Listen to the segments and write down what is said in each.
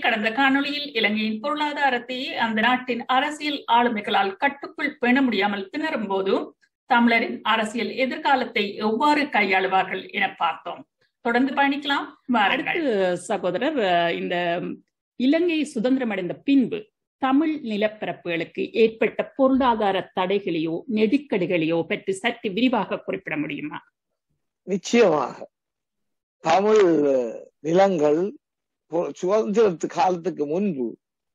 கடந்த காணொளியில் இலங்கையின் பொருளாதாரத்தை அந்த நாட்டின் அரசியல் ஆளுமைகளால் கட்டுக்குள் பேண முடியாமல் திணறும் போது தமிழரின் அரசியல் எதிர்காலத்தை எவ்வாறு கையாளுவார்கள் என பார்த்தோம் தொடர்ந்து பயணிக்கலாம் வாருங்கள் சகோதரர் இந்த இலங்கை சுதந்திரம் அடைந்த பின்பு தமிழ் நிலப்பரப்புகளுக்கு ஏற்பட்ட பொருளாதார தடைகளையோ நெருக்கடிகளையோ பற்றி சற்று விரிவாக குறிப்பிட முடியுமா நிச்சயமாக தமிழ் நிலங்கள் சுதந்திர காலத்துக்கு முன்பு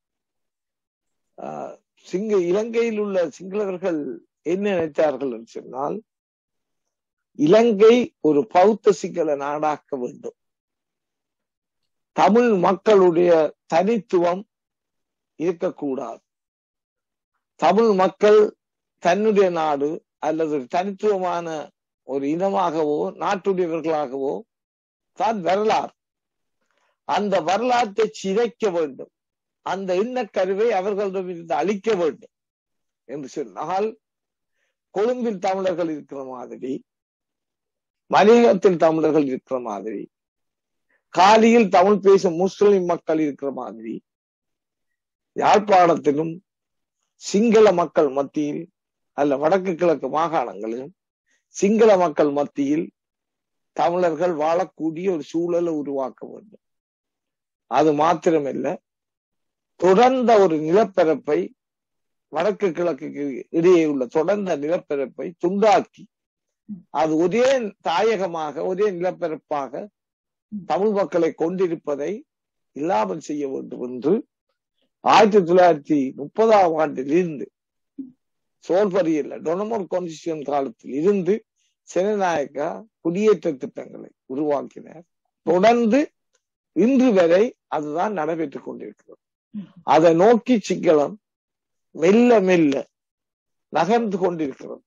சிங்க இலங்கையில் உள்ள சிங்களவர்கள் என்ன நினைத்தார்கள் என்று சொன்னால் இலங்கை ஒரு பௌத்த சிங்கள நாடாக்க வேண்டும் தமிழ் மக்களுடைய தனித்துவம் இருக்கக்கூடாது தமிழ் மக்கள் தன்னுடைய நாடு அல்லது தனித்துவமான ஒரு இனமாகவோ நாட்டுடையவர்களாகவோ தான் வரலாறு அந்த வரலாற்றை சிதைக்க வேண்டும் அந்த எண்ணக்கருவை அவர்களிடமிருந்து அழிக்க வேண்டும் என்று சொன்னால் கொழும்பில் தமிழர்கள் இருக்கிற மாதிரி மலையகத்தில் தமிழர்கள் இருக்கிற மாதிரி காலியில் தமிழ் பேசும் முஸ்லிம் மக்கள் இருக்கிற மாதிரி யாழ்ப்பாணத்திலும் சிங்கள மக்கள் மத்தியில் அல்ல வடக்கு கிழக்கு மாகாணங்களிலும் சிங்கள மக்கள் மத்தியில் தமிழர்கள் வாழக்கூடிய ஒரு சூழலை உருவாக்க வேண்டும் அது மாத்திரமல்ல தொடர்ந்த ஒரு நிலப்பரப்பை வடக்கு கிழக்கு இடையே உள்ள தொடர்ந்த நிலப்பரப்பை துண்டாக்கி அது ஒரே தாயகமாக ஒரே நிலப்பரப்பாக தமிழ் மக்களை கொண்டிருப்பதை இல்லாமல் செய்ய வேண்டும் என்று ஆயிரத்தி தொள்ளாயிரத்தி முப்பதாம் ஆண்டில் இருந்து சோல்பரியில் டொனமோர் கான்ஸ்டியூஷன் காலத்தில் இருந்து செனநாயக்கா குடியேற்ற திட்டங்களை உருவாக்கினார் தொடர்ந்து இன்று வரை அதுதான் நடைபெற்றுக் கொண்டிருக்கிறது அதை நோக்கி சிங்களம் மெல்ல மெல்ல நகர்ந்து கொண்டிருக்கிறது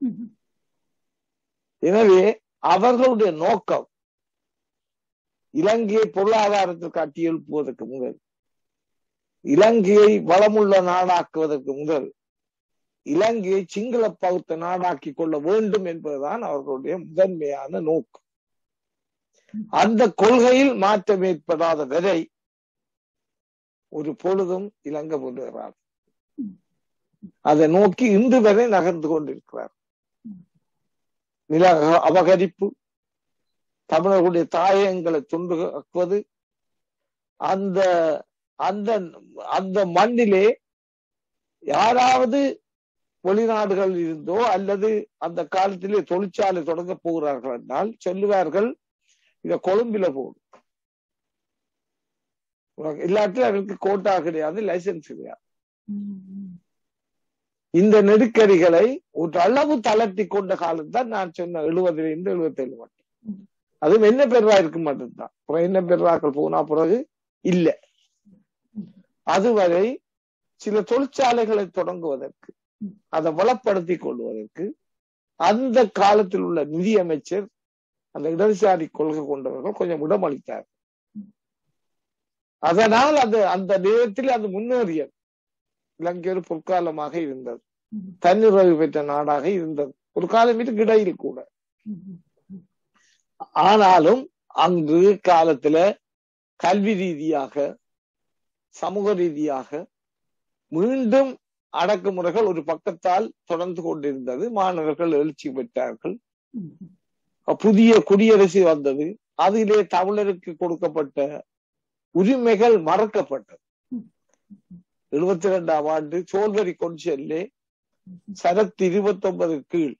எனவே அவர்களுடைய நோக்கம் இலங்கையை பொருளாதாரத்தில் கட்டி எழுப்புவதற்கு முதல் இலங்கையை வளமுள்ள நாடாக்குவதற்கு முதல் இலங்கையை சிங்கள பௌத்த நாடாக்கி கொள்ள வேண்டும் என்பதுதான் அவர்களுடைய முதன்மையான நோக்கம் அந்த கொள்கையில் மாற்றம் ஏற்படாத வரை ஒரு பொழுதும் இலங்கை முன்னேறார் அதை நோக்கி இன்று வரை நகர்ந்து கொண்டிருக்கிறார் நில அபகரிப்பு தமிழர்களுடைய தாயகங்களை துண்டுக்குவது அந்த அந்த அந்த மண்ணிலே யாராவது வெளிநாடுகள் இருந்தோ அல்லது அந்த காலத்திலே தொழிற்சாலை தொடங்க போகிறார்கள் என்றால் சொல்லுவார்கள் இத கொழும்பில போடும் இல்லாட்டி அவருக்கு கோட்டா கிடையாது லைசன்ஸ் கிடையாது இந்த நெருக்கடிகளை ஒரு அளவு தளர்த்தி கொண்ட காலம் தான் நான் சொன்ன எழுபதுல இருந்து எழுபத்தி ஏழு மட்டும் அதுவும் என்ன பெருவா இருக்க மட்டும்தான் அப்புறம் என்ன பெருவாக்கள் போனா பிறகு இல்ல அதுவரை சில தொழிற்சாலைகளை தொடங்குவதற்கு அதை வளப்படுத்தி கொள்வதற்கு அந்த காலத்தில் உள்ள நிதி அமைச்சர் அந்த இடதுசாரி கொள்கை கொண்டவர்கள் கொஞ்சம் இடமளித்தார் அதனால் அது அந்த நேரத்தில் அது முன்னேறியது இலங்கை ஒரு பொற்காலமாக இருந்தது தன்னிறைவு பெற்ற நாடாக இருந்தது ஒரு காலம் இடையில் கூட ஆனாலும் அங்கு காலத்துல கல்வி ரீதியாக சமூக ரீதியாக மீண்டும் அடக்குமுறைகள் ஒரு பக்கத்தால் தொடர்ந்து கொண்டிருந்தது மாணவர்கள் எழுச்சி பெற்றார்கள் புதிய குடியரசு வந்தது அதிலே தமிழருக்கு கொடுக்கப்பட்ட உரிமைகள் மறக்கப்பட்டது எழுபத்தி ரெண்டாம் ஆண்டு சோல்வரி கொன்செல்லே சரத் இருபத்தி ஒன்பது கீழ்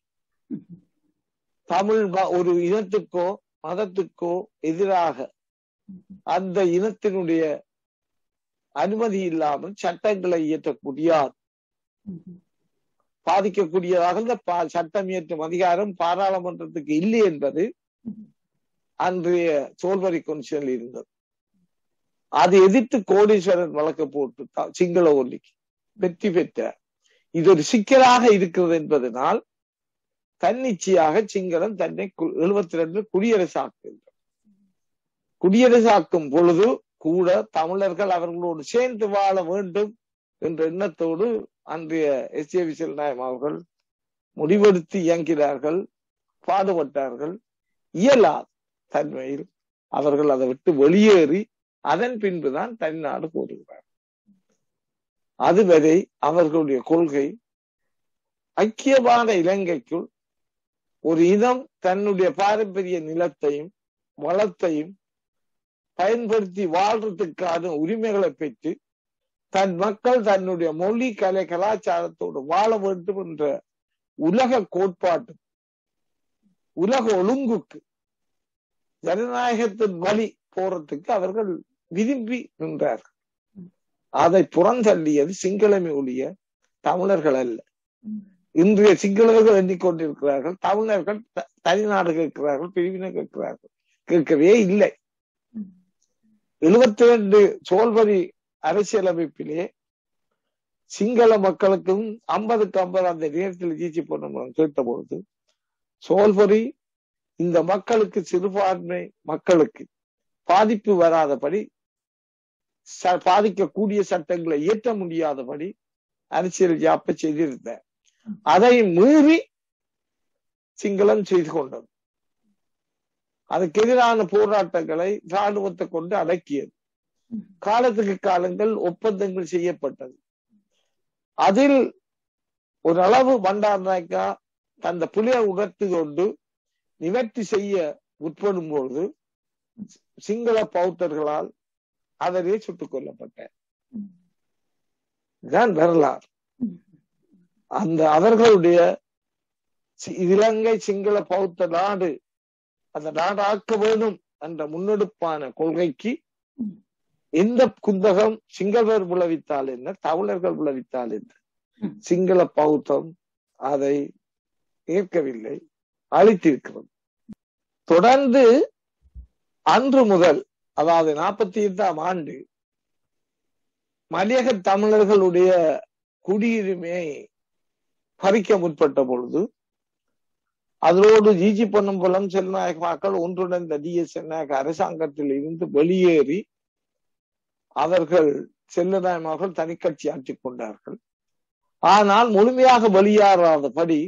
தமிழ் ஒரு இனத்துக்கோ மதத்துக்கோ எதிராக அந்த இனத்தினுடைய அனுமதி இல்லாமல் சட்டங்களை இயற்ற முடியாது பாதிக்கக்கூடியதாக இந்த சட்டம் இயற்றும் அதிகாரம் பாராளுமன்றத்துக்கு இல்லை என்பது அன்றைய சோல்வரி கொன்சியல் இருந்தது அதை எதிர்த்து கோடீஸ்வரன் வழக்கு போட்டு சிங்கள ஒல்லிக்கு வெற்றி பெற்றார் இது ஒரு சிக்கலாக இருக்கிறது என்பதனால் தன்னிச்சையாக சிங்களம் தன்னை எழுபத்தி ரெண்டு குடியரசாக்குகின்றார் குடியரசாக்கும் பொழுது கூட தமிழர்கள் அவர்களோடு சேர்ந்து வாழ வேண்டும் என்ற எண்ணத்தோடு அன்றைய எஸ் ஏ விசல் நாயம் அவர்கள் முடிவெடுத்து இயங்கினார்கள் பாடுபட்டார்கள் இயலாத தன்மையில் அவர்கள் அதை விட்டு வெளியேறி அதன் பின்புதான் தனிநாடு கோருகிறார் அதுவரை அவர்களுடைய கொள்கை ஐக்கியமான இலங்கைக்குள் ஒரு இனம் தன்னுடைய பாரம்பரிய நிலத்தையும் வளத்தையும் பயன்படுத்தி வாழ்றதுக்கான உரிமைகளை பெற்று தன் மக்கள் தன்னுடைய மொழி கலை கலாச்சாரத்தோடு வாழ வேண்டும் என்ற உலக கோட்பாட்டு உலக ஒழுங்குக்கு ஜனநாயகத்தின் வழி போறதுக்கு அவர்கள் விரும்பி நின்றார்கள் அதை புறந்தள்ளியது சிங்களமே ஒழிய தமிழர்கள் அல்ல இன்றைய சிங்களர்கள் எண்ணிக்கொண்டிருக்கிறார்கள் தமிழர்கள் தனிநாடு கேட்கிறார்கள் பிரிவினை கேட்கிறார்கள் கேட்கவே இல்லை எழுபத்தி ரெண்டு சோல்வரி அரசியலமைப்பிலே சிங்கள மக்களுக்கும் ஐம்பதுக்கு ஐம்பது அந்த நேரத்தில் ஜீச்சி பண்ண கேட்ட பொழுது சோல்வரி இந்த மக்களுக்கு சிறுபான்மை மக்களுக்கு பாதிப்பு வராதபடி பாதிக்கக்கூடிய சட்டங்களை இயற்ற முடியாதபடி அரசியல் ஜாப்ப செய்திருந்த அதை மீறி சிங்களம் செய்து கொண்டது அதுக்கு எதிரான போராட்டங்களை ராணுவத்தை கொண்டு அடக்கியது காலத்துக்கு காலங்கள் ஒப்பந்தங்கள் செய்யப்பட்டது அதில் ஒரு அளவு பண்டார் நாயக்கா தந்த புலியை உணர்த்து கொண்டு நிவர்த்தி செய்ய உட்படும் பொழுது சிங்கள பௌத்தர்களால் அவரே சுட்டுக் கொல்லப்பட்டார் இதுதான் வரலாறு அந்த அவர்களுடைய இலங்கை சிங்கள பௌத்த நாடு அந்த நாடாக்க வேண்டும் என்ற முன்னெடுப்பான கொள்கைக்கு எந்த குந்தகம் சிங்களவர் விளைவித்தால் என்ன தமிழர்கள் விளைவித்தால் என்ன சிங்கள பௌத்தம் அதை ஏற்கவில்லை அழித்திருக்கிறது தொடர்ந்து அன்று முதல் அதாவது நாற்பத்தி எட்டாம் ஆண்டு மலையக தமிழர்களுடைய குடியுரிமையை பறிக்க முற்பட்ட பொழுது அதோடு ஜிஜி பொன்னம்பலம் செல்நாயக மக்கள் ஒன்றுடன் டிஎஸ் சென்னாயக அரசாங்கத்தில் இருந்து வெளியேறி அவர்கள் செல்லநாயகர்கள் தனிக்கட்சி ஆற்றிக் கொண்டார்கள் ஆனால் முழுமையாக வெளியேறாதபடி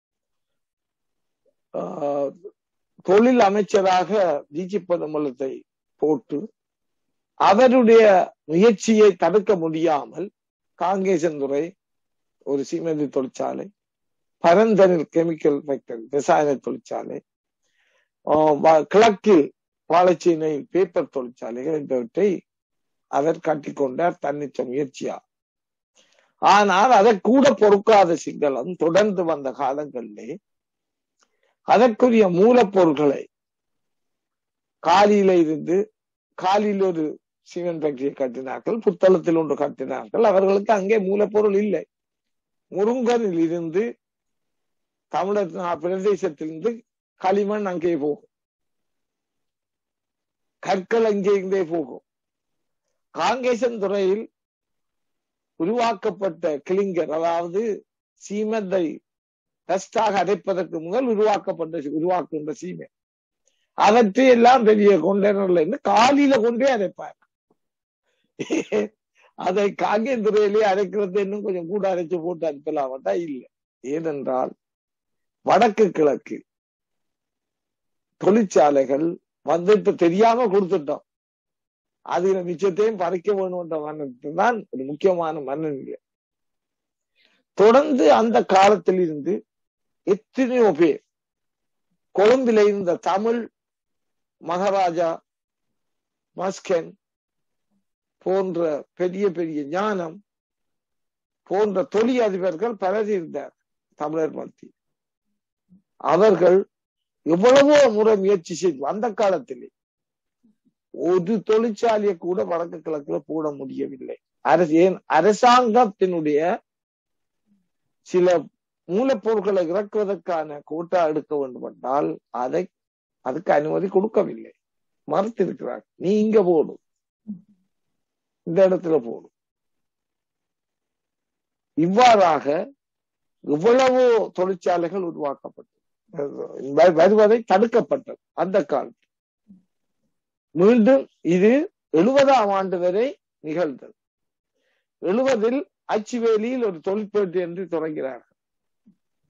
தொழில் அமைச்சராக ஜிஜி பொன்னம்பலத்தை போட்டு அவருடைய முயற்சியை தடுக்க முடியாமல் காங்கேசன்துறை ஒரு சீமெந்தி தொழிற்சாலை பரந்தனில் கெமிக்கல் ஃபேக்டரி ரசாயன தொழிற்சாலை கிழக்கில் வாழைச்சீனை பேப்பர் தொழிற்சாலைகள் என்பவற்றை அவர் கட்டிக்கொண்டார் தன்னிச்ச முயற்சியா ஆனால் அதை கூட பொறுக்காத சிங்களம் தொடர்ந்து வந்த காலங்களிலே அதற்குரிய மூலப்பொருட்களை காலியில இருந்து காலியில் ஒரு சிமெண்ட் ஃபேக்டரியை கட்டினார்கள் புத்தளத்தில் ஒன்று கட்டினார்கள் அவர்களுக்கு அங்கே மூலப்பொருள் இல்லை முருங்கனில் இருந்து தமிழர் பிரதேசத்திலிருந்து களிமண் அங்கே போகும் கற்கள் அங்கே இருந்தே போகும் காங்கேசன் துறையில் உருவாக்கப்பட்ட கிளிங்கர் அதாவது சீமெந்தை டஸ்டாக அடைப்பதற்கு முதல் உருவாக்கப்பட்ட உருவாக்குகின்ற சீமை அவற்றை எல்லாம் பெரிய கொண்டேனர்ல இருந்து காலில கொண்டே அரைப்பார் அதை காங்கேந்துறையிலே அரைக்கிறது இன்னும் கொஞ்சம் கூட அரைச்சு போட்டு அனுப்பலாமட்டா இல்லை ஏனென்றால் வடக்கு கிழக்கு தொழிற்சாலைகள் வந்து இப்ப தெரியாம கொடுத்துட்டோம் அதுல மிச்சத்தையும் பறிக்க வேணும்ன்ற மன்னன் தான் ஒரு முக்கியமான மன்னன் தொடர்ந்து அந்த காலத்தில் இருந்து எத்தனையோ பேர் கொழும்பில இருந்த தமிழ் மகாராஜா மஸ்கன் போன்ற பெரிய பெரிய ஞானம் போன்ற தொழில் அதிபர்கள் பலர் இருந்தார் தமிழர் மத்தியில் அவர்கள் எவ்வளவோ முறை முயற்சி செய்து அந்த காலத்திலே ஒரு தொழிற்சாலையை கூட வடக்கு கிழக்குல போட முடியவில்லை அரசு ஏன் அரசாங்கத்தினுடைய சில மூலப்பொருட்களை இறக்குவதற்கான கோட்டா எடுக்க வேண்டும் என்றால் அதை அதுக்கு அனுமதி கொடுக்கவில்லை மறுத்திருக்கிறார் நீ இங்க போடும் இந்த இடத்துல போடும் இவ்வாறாக எவ்வளவோ தொழிற்சாலைகள் உருவாக்கப்பட்டது வருவதை தடுக்கப்பட்டது அந்த காலத்தில் மீண்டும் இது எழுபதாம் ஆண்டு வரை நிகழ்ந்தது எழுபதில் அச்சுவேலியில் ஒரு தொழிற்பேட்டு என்று தொடங்கிறார்கள்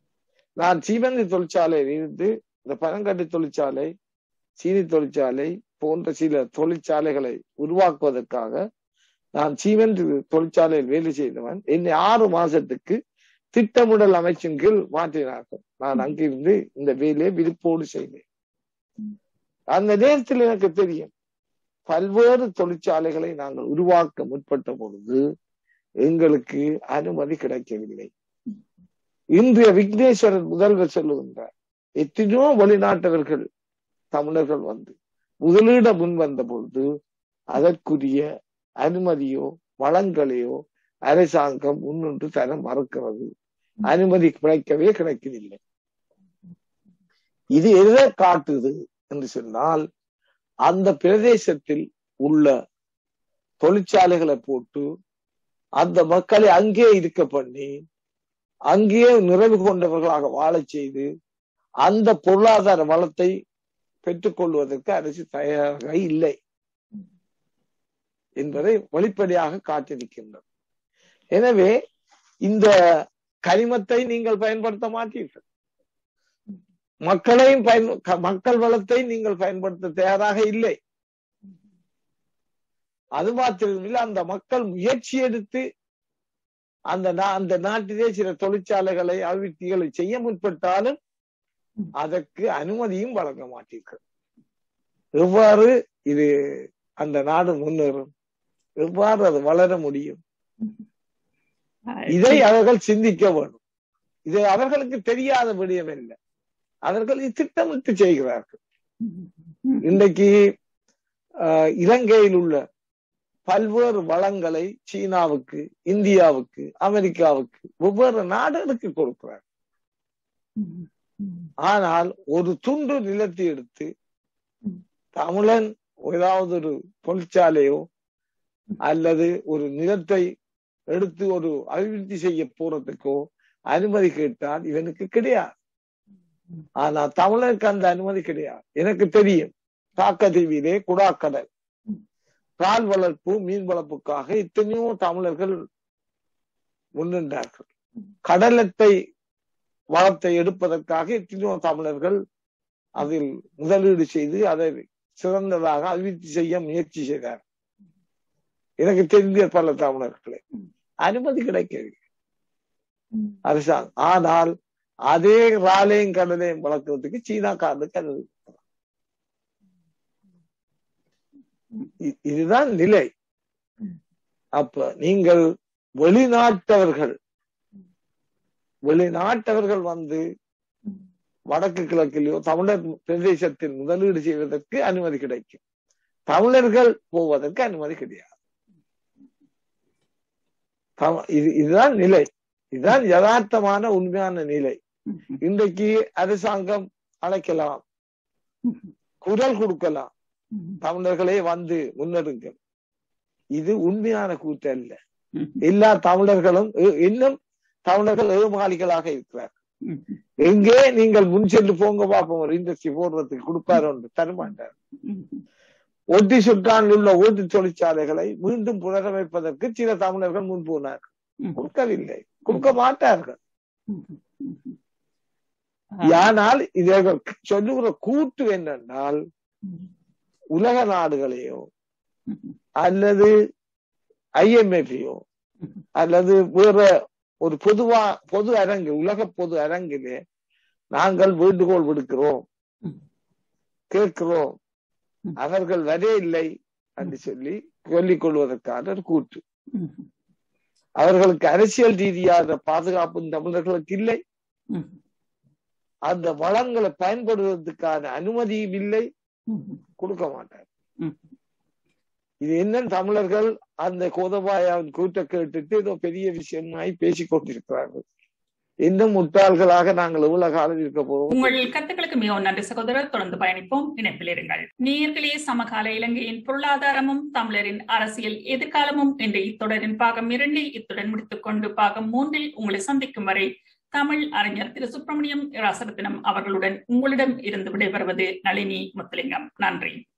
நான் சீமந்தி தொழிற்சாலையில் இருந்து இந்த பனங்கட்டி தொழிற்சாலை சீனி தொழிற்சாலை போன்ற சில தொழிற்சாலைகளை உருவாக்குவதற்காக நான் சீமெண்ட் தொழிற்சாலையில் வேலை செய்தவன் என்னை ஆறு மாசத்துக்கு திட்டமிடல் அமைச்சின் கீழ் மாற்றினார்கள் நான் அங்கிருந்து இந்த வேலையை விருப்போடு செய்தேன் அந்த நேரத்தில் எனக்கு தெரியும் பல்வேறு தொழிற்சாலைகளை நாங்கள் உருவாக்க முற்பட்ட பொழுது எங்களுக்கு அனுமதி கிடைக்கவில்லை இன்றைய விக்னேஸ்வரன் முதல்வர் சொல்லுகின்றார் எத்தனையோ வெளிநாட்டவர்கள் தமிழர்கள் வந்து முதலீட முன் வந்த பொழுது அதற்குரிய அனுமதியோ வளங்களையோ அரசாங்கம் முன்னின்று தர மறுக்கிறது அனுமதி கிடைக்கவே கிடைக்கவில்லை இது எதை காட்டுது என்று சொன்னால் அந்த பிரதேசத்தில் உள்ள தொழிற்சாலைகளை போட்டு அந்த மக்களை அங்கே இருக்க பண்ணி அங்கேயே நிறைவு கொண்டவர்களாக வாழச் செய்து அந்த பொருளாதார வளத்தை பெற்றுக்கொள்வதற்கு அரசு தயாராக இல்லை என்பதை வெளிப்படையாக காட்டிருக்கின்றது எனவே இந்த கனிமத்தை நீங்கள் பயன்படுத்த மாட்டீர்கள் மக்களையும் பயன் மக்கள் வளத்தை நீங்கள் பயன்படுத்த தயாராக இல்லை அது மாத்திரமில்லை அந்த மக்கள் முயற்சி எடுத்து அந்த அந்த நாட்டிலே சில தொழிற்சாலைகளை அபிவிருத்திகளை செய்ய முற்பட்டாலும் அதற்கு அனுமதியும் வழங்க மாட்டீர்கள் எவ்வாறு இது அந்த நாடு முன்னேறும் எவ்வாறு அது வளர முடியும் இதை அவர்கள் சிந்திக்க வேண்டும் இது அவர்களுக்கு தெரியாத விடயம் இல்லை அவர்கள் திட்டமிட்டு செய்கிறார்கள் இன்றைக்கு இலங்கையில் உள்ள பல்வேறு வளங்களை சீனாவுக்கு இந்தியாவுக்கு அமெரிக்காவுக்கு ஒவ்வொரு நாடுகளுக்கு கொடுக்கிறார் ஆனால் ஒரு துண்டு நிலத்தை எடுத்து தமிழன் ஏதாவது ஒரு தொழிற்சாலையோ அல்லது ஒரு நிலத்தை எடுத்து ஒரு அபிவிருத்தி செய்ய போறதுக்கோ அனுமதி கேட்டால் இவனுக்கு கிடையாது ஆனா தமிழருக்கு அந்த அனுமதி கிடையாது எனக்கு தெரியும் தாக்கதீவிலே குடாக்கடல் கால் வளர்ப்பு மீன் வளர்ப்புக்காக எத்தனையோ தமிழர்கள் முன்னின்றார்கள் கடலத்தை வளத்தை எடுப்பதற்காக எத்தனையோ தமிழர்கள் அதில் முதலீடு செய்து அதை சிறந்ததாக அபிவிருத்தி செய்ய முயற்சி செய்தார் எனக்கு தெரிந்த பல தமிழர்களே அனுமதி கிடைக்கவில்லை அரசாங்கம் ஆனால் அதே ராலையும் கடலையும் வளர்க்கறதுக்கு சீனாக்காரனுக்கு அது இதுதான் நிலை அப்ப நீங்கள் வெளிநாட்டவர்கள் வெளிநாட்டவர்கள் வந்து வடக்கு கிழக்கிலேயோ தமிழர் பிரதேசத்தில் முதலீடு செய்வதற்கு அனுமதி கிடைக்கும் தமிழர்கள் போவதற்கு அனுமதி கிடையாது இது இதுதான் நிலை இதுதான் யதார்த்தமான உண்மையான நிலை இன்றைக்கு அரசாங்கம் அழைக்கலாம் குரல் கொடுக்கலாம் தமிழர்களே வந்து முன்னெடுங்கள் இது உண்மையான கூட்டு அல்ல எல்லா தமிழர்களும் இன்னும் தமிழர்கள் ஏமாளிகளாக இருக்கிறார் எங்கே நீங்கள் முன் சென்று போங்க பார்ப்போம் ஒரு இண்டஸ்ட்ரி போடுறதுக்கு கொடுப்பாரு ஒன்று தரமாட்டார் ஒட்டி சுற்றான் உள்ள ஓட்டு தொழிற்சாலைகளை மீண்டும் புனரமைப்பதற்கு சில தமிழர்கள் முன் போனார் கொடுக்கவில்லை கொடுக்க மாட்டார்கள் ஆனால் இவர்கள் சொல்லுகிற கூட்டு என்னென்றால் உலக நாடுகளையோ அல்லது ஐஎம்எஃப்ஐயோ அல்லது வேற ஒரு பொதுவா பொது அரங்கு உலக பொது அரங்கிலே நாங்கள் வேண்டுகோள் விடுக்கிறோம் கேட்கிறோம் அவர்கள் வரே இல்லை என்று சொல்லி சொல்லிக் கொள்வதற்கான ஒரு கூற்று அவர்களுக்கு அரசியல் ரீதியான பாதுகாப்பு தமிழர்களுக்கு இல்லை அந்த வளங்களை பயன்படுவதற்கான அனுமதியும் இல்லை கொடுக்க மாட்டார் இது என்ன தமிழர்கள் அந்த கோதபாயாவின் கூட்ட கேட்டுட்டு ஏதோ பெரிய விஷயமாய் பேசிக் கொண்டிருக்கிறார்கள் இன்னும் முட்டாள்களாக நாங்கள் எவ்வளவு காலம் இருக்க போவோம் உங்கள் கருத்துக்களுக்கு மிகவும் நன்றி சகோதரர் தொடர்ந்து பயணிப்போம் இணைப்பில் இருங்கள் நேர்களே சமகால இலங்கையின் பொருளாதாரமும் தமிழரின் அரசியல் எதிர்காலமும் என்ற இத்தொடரின் பாகம் இரண்டில் இத்துடன் முடித்துக் கொண்டு பாகம் மூன்றில் உங்களை சந்திக்கும் வரை தமிழ் அறிஞர் திரு சுப்பிரமணியம் ராசரத்தினம் அவர்களுடன் உங்களிடம் இருந்து விடைபெறுவது நளினி முத்துலிங்கம் நன்றி